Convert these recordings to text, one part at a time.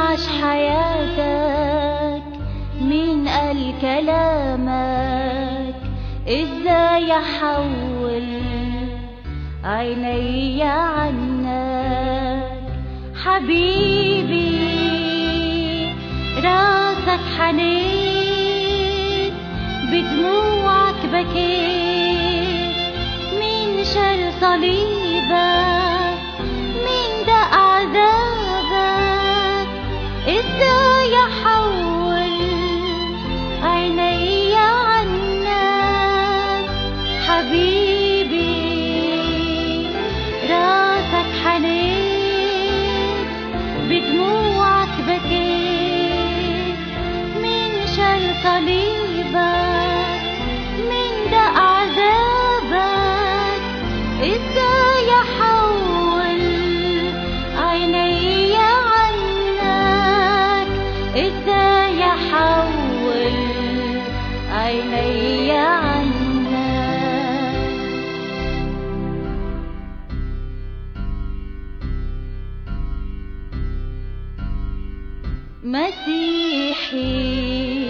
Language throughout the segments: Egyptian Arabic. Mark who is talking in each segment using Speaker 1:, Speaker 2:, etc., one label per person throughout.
Speaker 1: عاش حياتك مين قال كلامك ازاي احول عيني عنك حبيبي راسك حنيت بدموعك بكيت من شر صليبك من دق عذابك ازاي احول عيني عنك حبيبي راسك حنيت بدموعك بكيت من شر صليبك من دق عذابك ازاي احول عيني عنك ازاي احول عيني عنك مسيحي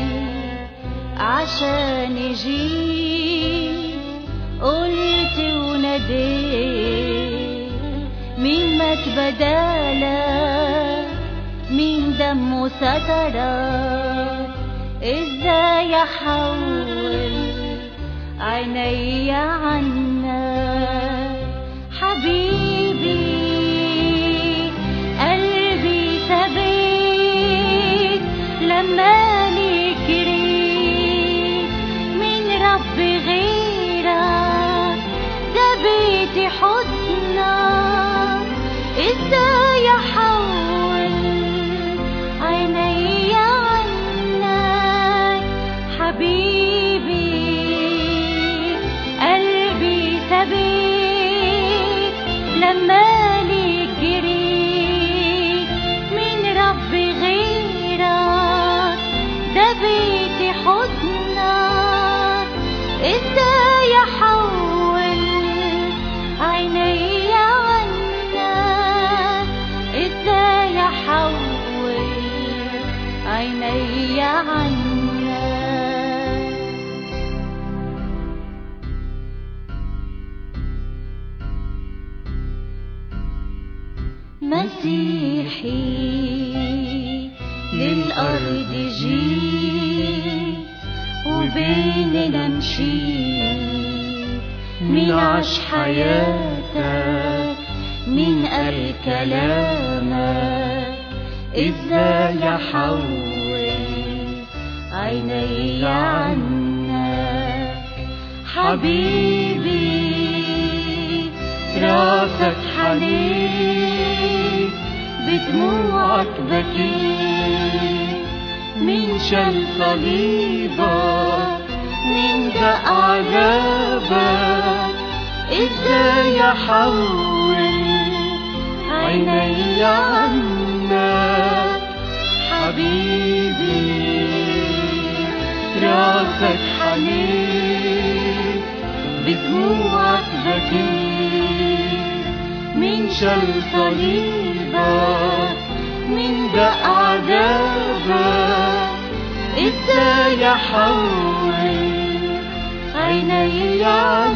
Speaker 1: عشان جيت قلت وناديت مين مات بدالك مين دمه سترك ازاي احول عيني عنك حبيبي قلبي ثبت لما ليك ريت من رب غيرك ده بيتي حضنك ازاي احول عيني عنك حبيبي قلبي ثبت لما ليك جريت من رب غيرك ده بيتي حضنك ازاي احول عيني عنك ازاي احول عيني عنك مسيحي للأرض جيت وبيننا مشيت مين عاش حياتك مين قال كلامك ازاي احول عيني عنك حبيبي راسك حنيت بدموعك بكيت من شل صليبك من دق عذابك ازاي احول عيني عنك حبيبي راسك حنيت بدموعك بكيت من شل صليبك من دق عذابك ازاي احول عيني عنك